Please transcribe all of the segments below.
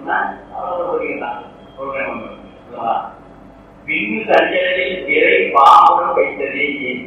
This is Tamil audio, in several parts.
சொன்னா அவ்வளவு வருகிறான் சொல்றேன் விண்ணு தஞ்சலில் விரை பாம்புடன் வைத்ததே ஏன்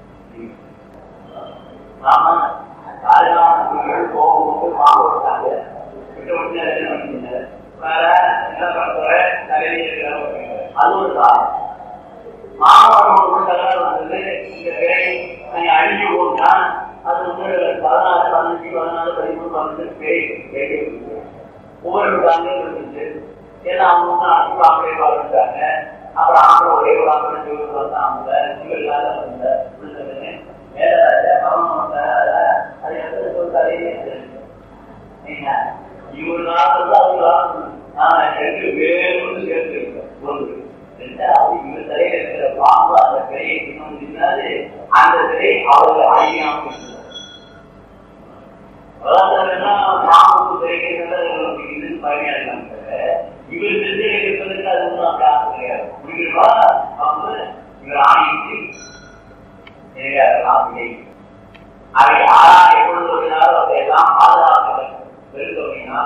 ஆமா காலையில் போகும்போது பாம்பு விட்டாங்க விட்டு விட்டு என்ன பண்ணிங்க வேற என்ன பண்ற தலையில அது ஒரு காலம் மாணவர்கள் ஒரு தகவல் வந்தது இந்த விரை நீங்க அழிஞ்சு போட்டா அது வந்து பதினாறு பதினஞ்சு பதினாலு பதிமூணு பதினஞ்சு பேர் கேட்டு ஒவ்வொரு காலையும் இருந்துச்சு ஏன்னா அவங்க வந்து அன்பு ஆம்பளை வாழ்ந்துட்டாங்க அப்புறம் ஆம்பளை ஒரே ஒரு ஆம்பளை ஜோதி வந்தாங்க இவங்க இல்லாத வந்த மேலராஜ அவன் வந்தார அது எப்படி சொல்றாரு நீங்க இவர் நாள் அவங்க ஆனா ரெண்டு பேரும் சேர்த்து ஒன்று ரெண்டாவது இவர் தலையில இருக்கிற பாம்பு அந்த திரையை இன்னும் இல்லாது அந்த திரை அவர்கள் அழியாம பாம்புக்கு திரைக்கிறது இதுன்னு பயணியா இருக்காங்க இவர் திசையில இருப்பதற்கு அது ஒன்றும் அப்படி ஆசை கிடையாது புரியுதா அவங்க இவர் ஆணைக்கு ஆசையை அதை யாரா எப்பொழுது வருகிறாரோ அதையெல்லாம் பாதுகாக்க பெருந்தொகையினா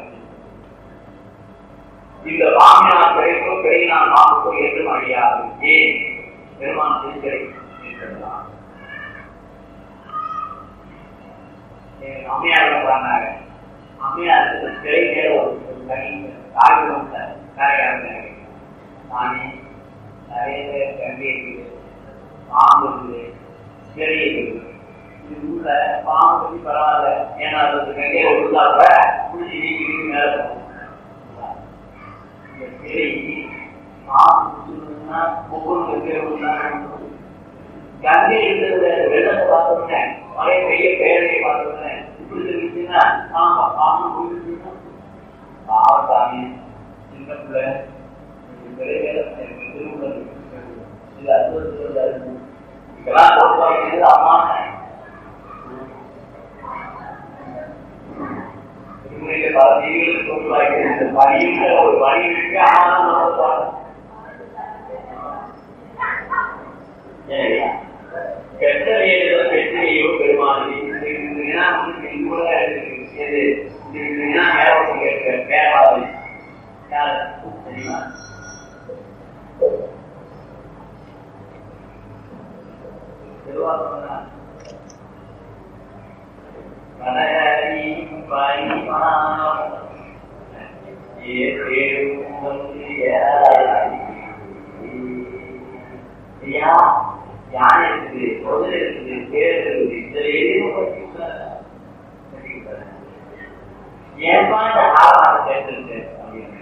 இந்த பாம்பினால் கிடைக்கும் கிடையினால் பாம்புக்கும் என்றும் அழியாது ஏன் பெருமான் திருச்சரை இருக்கிறார் அம்மையார் பண்ணாங்க அம்மையாருக்கு சிறை நேர ஒரு தனி காகிதம் கரையாங்க சாமி நிறைய பேர் கண்டி இருக்குது பாம்பு இருக்குது சிறை இருக்குது இது உள்ள பாம்பு பற்றி பரவாயில்ல ஏன்னா அது கண்டியை ஒழுங்கா கூட குடிச்சு நீக்கி நீக்கி மேல போகும் இந்த சிறை பாம்பு ஒவ்வொரு கங்கை இருக்கிறத வெள்ளத்தை பார்த்தோன்னே மழை பெய்ய பேரையை பார்த்தோன்னே இப்படி இருந்துச்சுன்னா ஆமா பாம்பு போயிருச்சுன்னா பாவசாமி சின்ன பிள்ளை பெரிய வேலை திருமணம் இது அற்புதத்தில் இருக்கும் இதெல்லாம் கொடுப்பாங்க அம்மா பல தீவிரம் சொல்லுவாங்க பணியுன்ற ஒரு பணி இருக்கு ஆனால் நம்ம கெட்டவையோ வெற்றியையோ பெருமானி கூட எது மேலோட்டம் கேட்க பேராது யார் தெரியுமா யானை இருக்குது குதிரை இருக்குது பேர் இருக்குது இதுல எதுவும் ஏன்பா இந்த ஆவார சேர்த்துருக்கு அப்படின்னு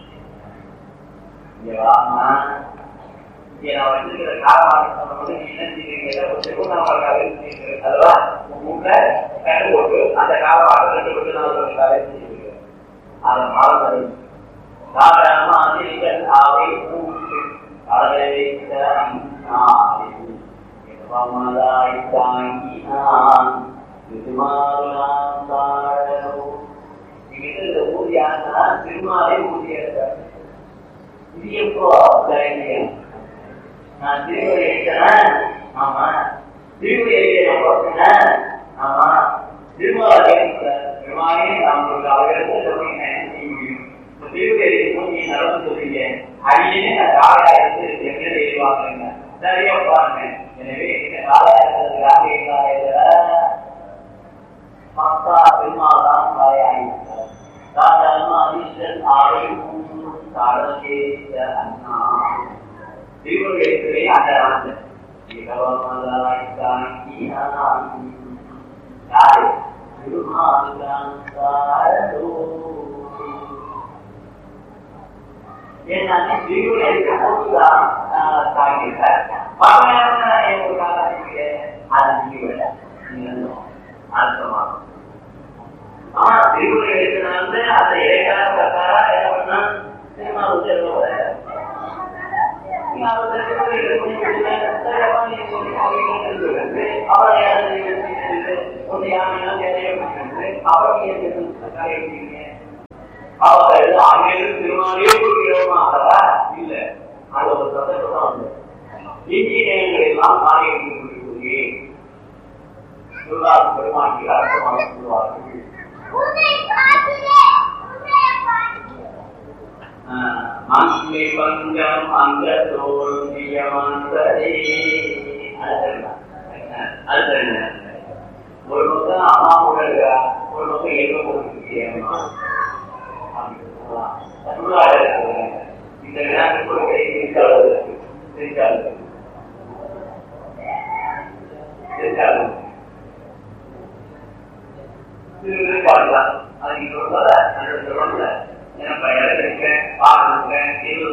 இங்க வாமா இங்க நான் வச்சிருக்கிற காரணம் சொன்னபோது நீ என்ன செய்வீங்க ஒரு திருவண்ணாமலைக்காக இருக்கிறது அதுவா உங்க கண்டு போட்டு அந்த காலமாக ரெண்டு கொண்டு நான் செய்வீங்க அதை மறந்து சாதாரணமா அதிர்கள் அவை பூட்டு அதை வைத்த அண்ணாவை பமதாய் தாங்கினான் திருமாலாம் தாழோ இந்த ஊதியானா திருமாலே ஊதியிருக்காரு இது எப்போ தைரியம் நான் திருவடி எழுக்கிறேன் ஆமா திருவடி எழுதிய பார்த்தேன் ஆமா திருமலா கேட்கிறார் பெருமானே நான் உங்களுக்கு அவர்களுக்கு சொன்னீங்க இந்த திருவடி எழுதிக்கும் நீ நடந்து சொல்றீங்க அடியே நான் காலையாயிரத்து எங்க எழுதுவாங்க சரியா பாருங்க எனவே இந்த காலையாயிரத்துக்காக எங்க மக்கா பெருமாள் தான் காலையாயிருக்கிறார் சாதாரண அதிர்ஷ்டன் ஆலை காலகேச அண்ணா திருவள்ளுவரே அந்த ஆண்டு யாரு ஏன்னா திருவள்ளுவருக்கு போட்டுதான் தாங்கிட்டார் அது நீங்க அர்த்தமாகும் ஆனா திருவுரை எழுதினால அந்த இடைக்கால பிரகாரா என்ன பண்ணா சினிமா அவர்கள் அங்கிருந்து திருமாலே இருக்கிறோமாகவா இல்ல அது ஒரு சந்தர்ப்பம் தான் வந்து இன்ஜினியர்கள் எல்லாம் காரியம் கூறிய சொல்லார் பெருமாட்டி அர்த்தமாக சொல்வார்கள் உன்னை பார்க்கிறேன் உன்னை பார்க்கிறேன் பங்கம் அங்க தோல்வியமாந்ததே அது என்ன ஒரு பக்கம் அம்மா கூட இருக்கா ஒரு பக்கம் எங்க போட்டுருக்கேன் இந்த வினாட்டுக்குள்ள கை திருச்சாளர் இருக்கு திருச்சாளர் திருச்சாளர் திருவிழா பாடலாம் அது நீங்க சொல்றத அந்த சொல்றதுல எனக்கு இடம் இருக்கேன் பாடம் இருக்கேன் தீர்வு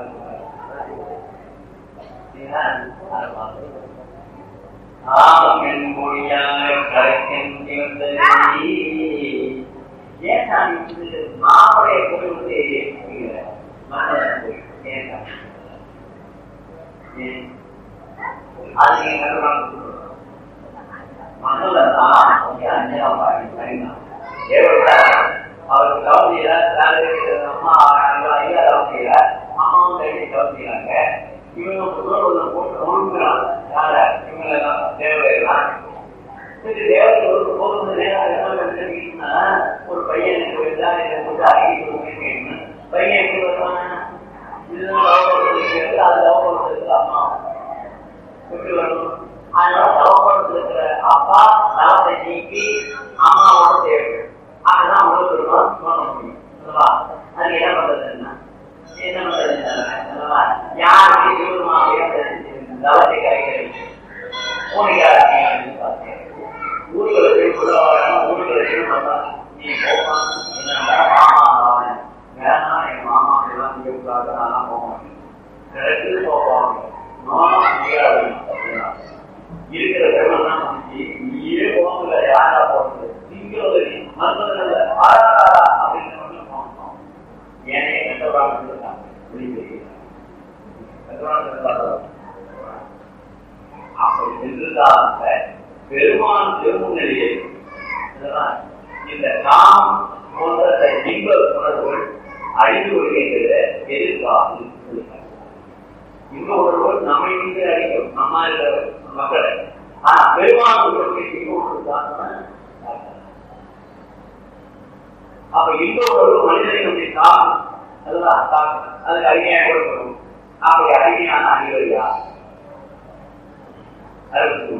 ஆமென் மொழியாக கரைக்கின்ற ஏன் நான் இது மாமலையை கொண்டு வந்து மன்னரை போய் ஏன் அது நீங்க கண்டுபிடிச்சு மன்னல தான் அஞ்சலாம் பாருங்க அவருக்கு கவனியில அம்மா ஐயா கவனியில அம்மாவும் கையை கவனிக்கிறாங்க இவங்க போட்டு ஒழுங்குறான் யார இவங்களெல்லாம் தேவையெல்லாம் சரி தேவதை ஒரு போகும்போது என்ன ஒரு பையன் எனக்கு வருதா இதை போட்டு அழகி பையன் எப்படி வருவான் இதுதான் லவப்படுறது அது லவப்படுறது அம்மா எப்படி வரும் அதனால லவப்படுறது இருக்கிற அப்பா நலத்தை நீக்கி அம்மாவோட தேவை அதுதான் உங்களுக்கு இருக்கணும் சொல்ல முடியும் அல்லவா அதுக்கு என்ன பண்றது என்ன என்ன பண்றது அல்லவா யாருக்கு தீவிரமாக தளத்தை கரைக்கிறது பூனைக்காரங்க பார்த்தேன் ஊர்களை போய் சொல்ல ஊர்களை சொல்ல நீ போமா என்னடா மாமா வேணாம் என் மாமா எல்லாம் நீங்க கூடாது நான் போக மாட்டேன் கிடைச்சது போவாங்க மாமா முடியாது இருக்கிற திறமை தான் வந்துச்சு நீயே போகல யாரா போறது நீங்களும் மருந்துகள் அப்படின்னு போனோம் ஏனே கண்டவராக இருக்காங்க அப்படி சென்றுதாக பெருமான் திருமுன்னிலையில் இந்த நாம் போன்ற இன்ப உணர்வுகள் அழிந்து வருகின்ற எதிர்காலம் இன்ப உணர்வுகள் நம்மை மீது அழிக்கும் நம்ம மக்களை ஆனா பெருமான் அப்ப இன்ப உணர்வு மனிதனை நம்முடைய தாக்கம் அதுதான் தாக்கம் அதுக்கு அருமையா கொடுக்கணும் அப்படி அருமையான அறிவர் யார் அறுபத்தி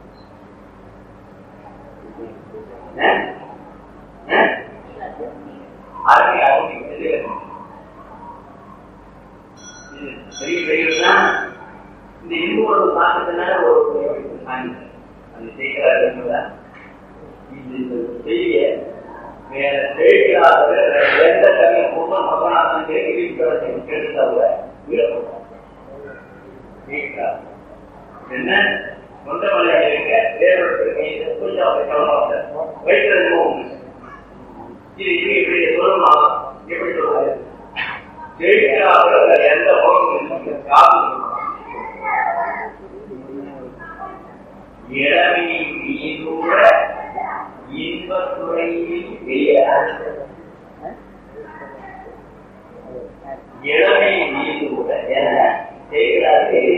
அருமை அருமை பெரிய பெரியவர்னா இந்த இன்போட தாக்கத்தினால ஒரு அது செய்கிறார் இது செய்ய வேற செய்கிறாத எந்த கவியை போதும் மகனாதான் கேட்கிறத கேட்கிறார் என்ன சொந்த மலையாக இருக்க வேறொரு கொஞ்சம் அவரை கவனம் வைக்கிறது இது இப்படி இப்படி சொல்லணும் எப்படி சொல்றது ஜெயிக்கிறார்கள் எந்த பகுதியும் காத்து இளமை மீதூட இன்பத்துறையில் வெளியாக இளமை மீதூட என செய்கிறார்கள்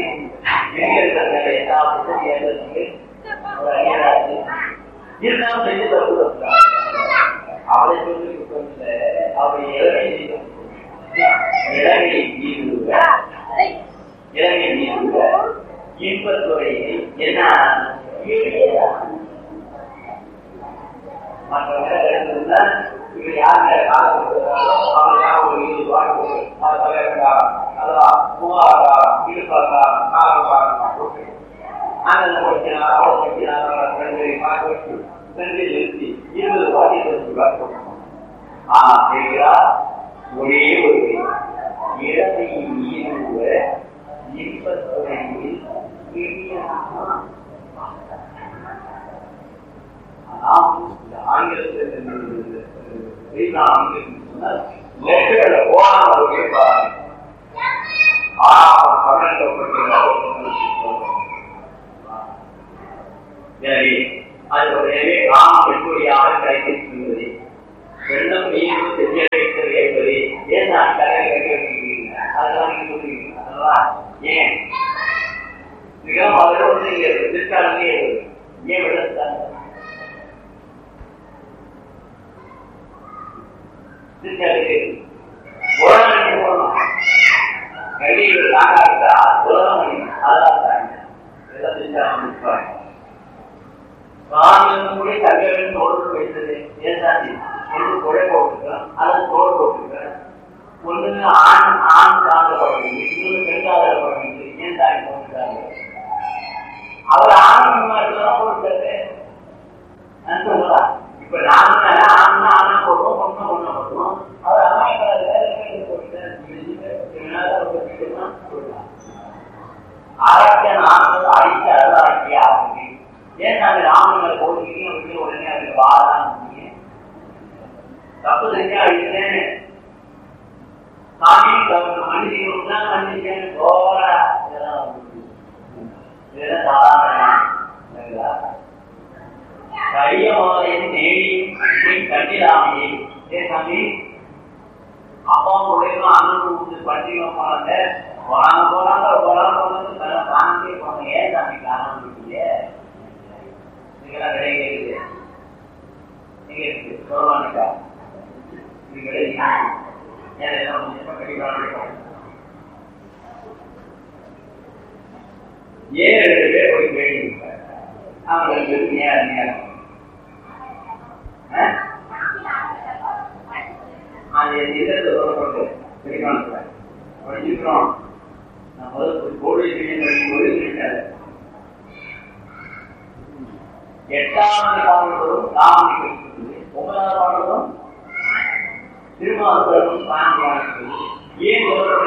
இருந்தாலும் செய்து தப்பு அவளை சொல்லி அவளை இளமை இலங்கை மீதுக இலங்கை மீதுக இன்பத்துறையை என்ன மற்றவங்க எடுத்ததுன்னா இவர் யாருங்க அவங்க யாரும் ஒரு இது வாங்கி அது தலைவர்களா அதான் மூவாரா இருப்பாரா காரவாரா போட்டு அந்த படிக்கிறார் அவர் படிக்கிறார் ரெண்டு பார்க்க வச்சு ரெண்டு நிறுத்தி இருபது பாட்டி வச்சு ஆனா கேட்கிறார் ஒரே ஒரு இடத்தை ஈடுவ இன்பத்துறையில் ஆங்கிலத்தில் ஆங்கிலத்தில் போனாங்க கேட்பாங்க எனவே அது எனவே ராம எப்படியாக கைப்பற்றுவது வெள்ளம் நீர் தெரிய வைத்தது என்பது ஏன் நான் கரையை கட்டி வச்சிருக்கீங்க அதெல்லாம் நீங்க சொல்றீங்க அல்லவா ஏன் மிகவும் அதில் வந்து இங்க திருக்காலமே ஏன் விடத்தாங்க திருக்காலே போராட்டம் போடலாம் கல்விகள் தாக்காட்டா உலகம் முடியும் அதான் தாங்க இதெல்லாம் செஞ்சா ராமன் கூட தங்கவின் தோடு வைத்தது ஏசாதி ஒன்று கொடை போட்டிருக்கிறேன் அல்லது தோடு போட்டிருக்கிறேன் ஒன்று ஆண் ஆண் சார்ந்தப்படுறது இன்னொன்று பெண் சார்ந்தப்படுறது ஏன் தாய் போட்டுட்டாங்க அவர் ஆண் தான் போட்டாரு நான் சொல்லலாம் இப்ப நாம ஆண் ஆணா போடுவோம் பொண்ணு பொண்ணு போடுவோம் அவர் அம்மா ஆராய்ச்சி நாம அடித்த அருளாட்சி ஆகுது ஏன் நாங்க ராமனை போடுறீங்க உடனே அதுக்கு வாழலாம் தப்பு செஞ்சா அடிக்கிறேன் சாமி மன்னிக்கணும் தான் மன்னிச்சேன் போற இதெல்லாம் இதெல்லாம் சாதாரண கையமாலையும் நேரியும் கண்டிடாமையே ஏ சாமி அப்பா மூலியமா அண்ணன் பண்டிகை போனாங்க போறாங்க போறாங்க போறாங்க போனது நல்ல காணவே போனாங்க ஏன் சாமி காரணம் இருக்கீங்க நீங்களாம் கிடையாது நீங்க இருக்கு சொல்லுவானுக்கா இது கிடையாது ஏன் எல்லாம் கண்டிப்பாக ஏன் ரெண்டு பேர் போய் கேள்வி அவங்களுக்கு நேரம் நேரம் அது இதற்கு சொல்லப்பட்டு தெரிவிக்கணும் படிச்சிருக்கிறோம் நான் முதல் கோழி படிக்கும்போது சொல்லிட்டாரு எட்டாவது பாடல்களும் தாமரை படிக்கிறது ஒன்பதாவது பாடலும் திருமாவளவனும் தாண்டி வாழ்க்கிறது ஏன்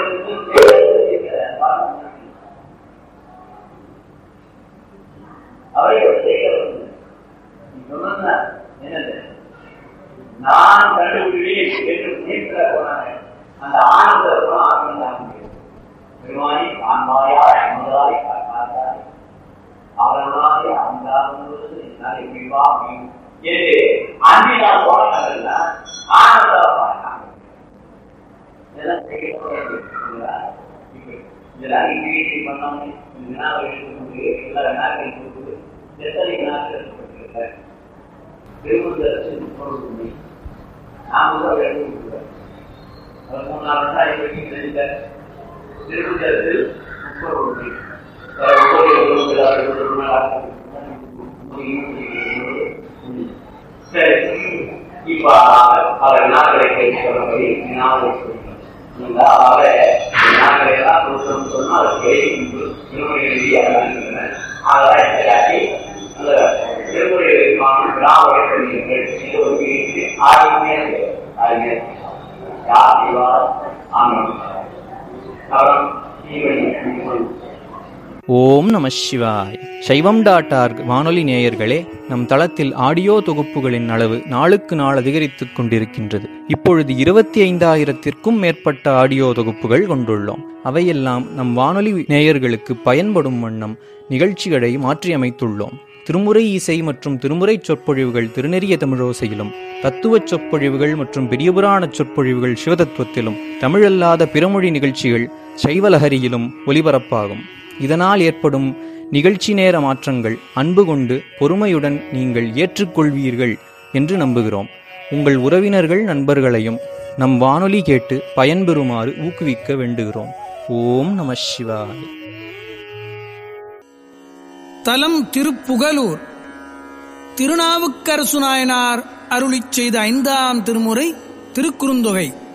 அவரை செய்யப்படுது நீ சொன்ன என்னது நான் கண்டுபிடிவேன் என்று நீட்டில போனாங்க அந்த ஆனந்த ஆனந்தம் தான் முடியும் பெருமானி காண்பாயாய் அமுதாய் காட்டாய் அவர்களாய் அமுதாகுவது என்னால் எப்படிவா முடியும் என்று அன்பினால் போனாங்கல்ல ஆனந்த இதெல்லாம் செய்யப்படுறது இதெல்லாம் இங்கிலீஷ் பண்ணாங்க வினாவை எடுத்துக்கொண்டு எல்லா வினாக்கள் கொடுக்குது எத்தனை வினாக்கள் எடுக்கப்பட்டிருக்க திருமணத்தின் பொருள் உண்மை நாம் முதல் எழுதியிருக்கிறோம் அவர் மூணு நாலு நாள் வரைக்கும் எழுதிட்ட திருமணத்தில் முப்பது உண்மை சரி இப்ப அவர் வினாக்களை கேட்டு சொன்னபடி வினாவை சொல்லுங்க அவரை நாங்கள் எல்லாம் கொடுத்தோம்னு சொன்னா அதை கேள்வி திருமுறை எழுதி அதெல்லாம் அதெல்லாம் காட்டி அந்த திருமுறை வினாவை சொல்லுங்கள் இது ஒரு கேள்வி ஆயுமே ஆயுமே யார் ஆனந்த் அவரம் ஜீவன் ஓம் நம சிவாய் சைவம் டாட் ஆர்க் வானொலி நேயர்களே நம் தளத்தில் ஆடியோ தொகுப்புகளின் அளவு நாளுக்கு நாள் அதிகரித்துக் கொண்டிருக்கின்றது இப்பொழுது இருபத்தி ஐந்தாயிரத்திற்கும் மேற்பட்ட ஆடியோ தொகுப்புகள் கொண்டுள்ளோம் அவையெல்லாம் நம் வானொலி நேயர்களுக்கு பயன்படும் வண்ணம் நிகழ்ச்சிகளை மாற்றியமைத்துள்ளோம் திருமுறை இசை மற்றும் திருமுறை சொற்பொழிவுகள் திருநெறிய தமிழோசையிலும் தத்துவ சொற்பொழிவுகள் மற்றும் பெரியபுராண சொற்பொழிவுகள் சிவதத்துவத்திலும் தமிழல்லாத பிறமொழி நிகழ்ச்சிகள் சைவலஹரியிலும் ஒலிபரப்பாகும் இதனால் ஏற்படும் நிகழ்ச்சி நேர மாற்றங்கள் அன்பு கொண்டு பொறுமையுடன் நீங்கள் ஏற்றுக்கொள்வீர்கள் என்று நம்புகிறோம் உங்கள் உறவினர்கள் நண்பர்களையும் நம் வானொலி கேட்டு பயன்பெறுமாறு ஊக்குவிக்க வேண்டுகிறோம் ஓம் நம சிவாய் தலம் திருப்புகலூர் திருநாவுக்கரசு நாயனார் அருளிச் செய்த ஐந்தாம் திருமுறை திருக்குறுந்தொகை